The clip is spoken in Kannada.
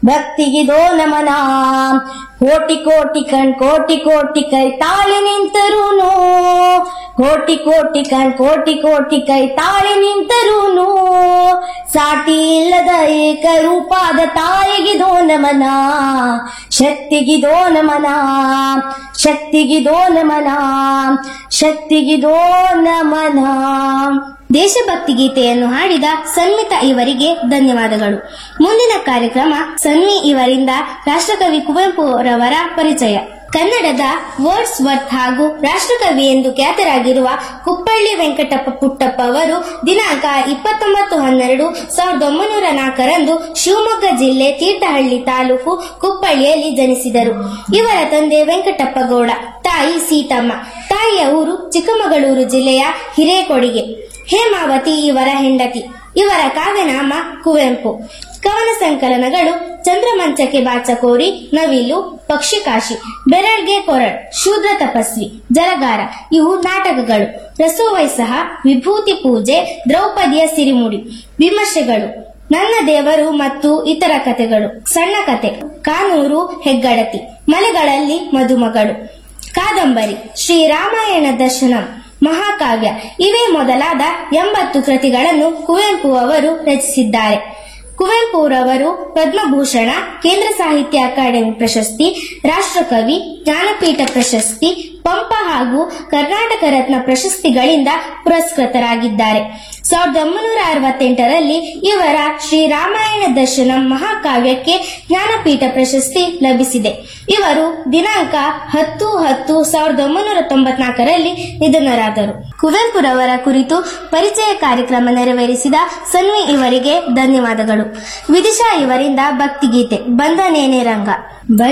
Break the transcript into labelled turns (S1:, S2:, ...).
S1: ಭಕ್ತಿಗಿದೋ ನಮನ ಕೋಟಿ ಕೋಟಿ ಕಣ್ ಕೋಟಿ ಕೋಟಿ ಕೈ ತಾಳಿ ನಿಂತರೂನು ಕೋಟಿ ಕೋಟಿ ಕಣ್ ಕೋಟಿ ಕೋಟಿ ಕೈ ತಾಳಿ ನಿಂತರೂನು ಸಾಟಿ ಇಲ್ಲದ ಏಕರೂಪಾದ ತಾಯಿಗಿದೋ ನಮನ ಶಕ್ತಿಗಿದೋ ನಮನ ಶಕ್ತಿಗಿದೋ ನಮನ ಶಕ್ತಿಗಿದೋ ನಮನ ದೇಶಭಕ್ತಿ ಗೀತೆಯನ್ನು ಹಾಡಿದ ಸನ್ಮಿತಾ ಇವರಿಗೆ ಧನ್ಯವಾದಗಳು ಮುಂದಿನ ಕಾರ್ಯಕ್ರಮ ಸನ್ವಿ ಇವರಿಂದ ರಾಷ್ಟ್ರಕವಿ ಕುವೆಂಪು ರವರ ಪರಿಚಯ ಕನ್ನಡದ ವರ್ಡ್ಸ್ ವರ್ತ್ ಹಾಗೂ ರಾಷ್ಟ್ರಕವಿ ಎಂದು ಖ್ಯಾತರಾಗಿರುವ ಕುಪ್ಪಳ್ಳಿ ವೆಂಕಟಪ್ಪ ಪುಟ್ಟಪ್ಪ ಅವರು ದಿನಾಂಕ ಇಪ್ಪತ್ತೊಂಬತ್ತು ಹನ್ನೆರಡು ಸಾವಿರದ ಒಂಬೈನೂರ ನಾಲ್ಕರಂದು ಶಿವಮೊಗ್ಗ ಜಿಲ್ಲೆ ತೀರ್ಥಹಳ್ಳಿ ತಾಲೂಕು ಕುಪ್ಪಳ್ಳಿಯಲ್ಲಿ ಜನಿಸಿದರು ಇವರ ತಂದೆ ವೆಂಕಟಪ್ಪ ಗೌಡ ತಾಯಿ ಸೀತಮ್ಮ ತಾಯಿಯ ಊರು ಚಿಕ್ಕಮಗಳೂರು ಜಿಲ್ಲೆಯ ಹಿರೇಕೊಡಿಗೆ ಹೇಮಾವತಿ ಇವರ ಹೆಂಡತಿ ಇವರ ಕಾವ್ಯನಾಮ ಕುವೆಂಪು ಕವನ ಸಂಕಲನಗಳು ಚಂದ್ರಮಂಚಕ್ಕೆ ಬಾಚಕೋರಿ ನವಿಲು ಪಕ್ಷಿಕಾಶಿ ಬೆರಳ್ಗೆ ಕೊರಳ್ ಶೂದ್ರ ತಪಸ್ವಿ ಜಲಗಾರ ಇವು ನಾಟಕಗಳು ರಸೋವೈ ಸಹ ವಿಭೂತಿ ಪೂಜೆ ದ್ರೌಪದಿಯ ಸಿರಿಮುಡಿ ವಿಮರ್ಶೆಗಳು ನನ್ನ ದೇವರು ಮತ್ತು ಇತರ ಕಥೆಗಳು ಸಣ್ಣ ಕತೆ ಕಾನೂರು ಹೆಗ್ಗಡತಿ ಮಲೆಗಳಲ್ಲಿ ಮದುಮಗಳು ಕಾದಂಬರಿ ಶ್ರೀರಾಮಾಯಣ ದರ್ಶನಂ ಮಹಾಕಾವ್ಯ ಇವೇ ಮೊದಲಾದ ಎಂಬತ್ತು ಕೃತಿಗಳನ್ನು ಕುವೆಂಪು ಅವರು ರಚಿಸಿದ್ದಾರೆ ಕುವೆಂಪುರವರು ಪದ್ಮಭೂಷಣ ಕೇಂದ್ರ ಸಾಹಿತ್ಯ ಅಕಾಡೆಮಿ ಪ್ರಶಸ್ತಿ ರಾಷ್ಟ್ರಕವಿ ಜ್ಞಾನಪೀಠ ಪ್ರಶಸ್ತಿ ಪಂಪ ಹಾಗೂ ಕರ್ನಾಟಕ ರತ್ನ ಪ್ರಶಸ್ತಿಗಳಿಂದ ಪುರಸ್ಕೃತರಾಗಿದ್ದಾರೆ ಸಾವಿರದ ಒಂಬೈನೂರ ಅರವತ್ತೆಂಟರಲ್ಲಿ ಇವರ ಶ್ರೀರಾಮಾಯಣ ದರ್ಶನ ಮಹಾಕಾವ್ಯಕ್ಕೆ ಜ್ಞಾನಪೀಠ ಪ್ರಶಸ್ತಿ ಲಭಿಸಿದೆ ಇವರು ದಿನಾಂಕ ಹತ್ತು ಹತ್ತು ಸಾವಿರದ ಒಂಬೈನೂರ ತೊಂಬತ್ನಾಲ್ಕರಲ್ಲಿ ನಿಧನರಾದರು ಕುವೆಂಪುರವರ ಕುರಿತು ಪರಿಚಯ ಕಾರ್ಯಕ್ರಮ ನೆರವೇರಿಸಿದ ಸನ್ವಿ ಇವರಿಗೆ ಧನ್ಯವಾದಗಳು ವಿದಿಶಾ ಇವರಿಂದ ಭಕ್ತಿಗೀತೆ ಬಂದನೇನೆ ರಂಗ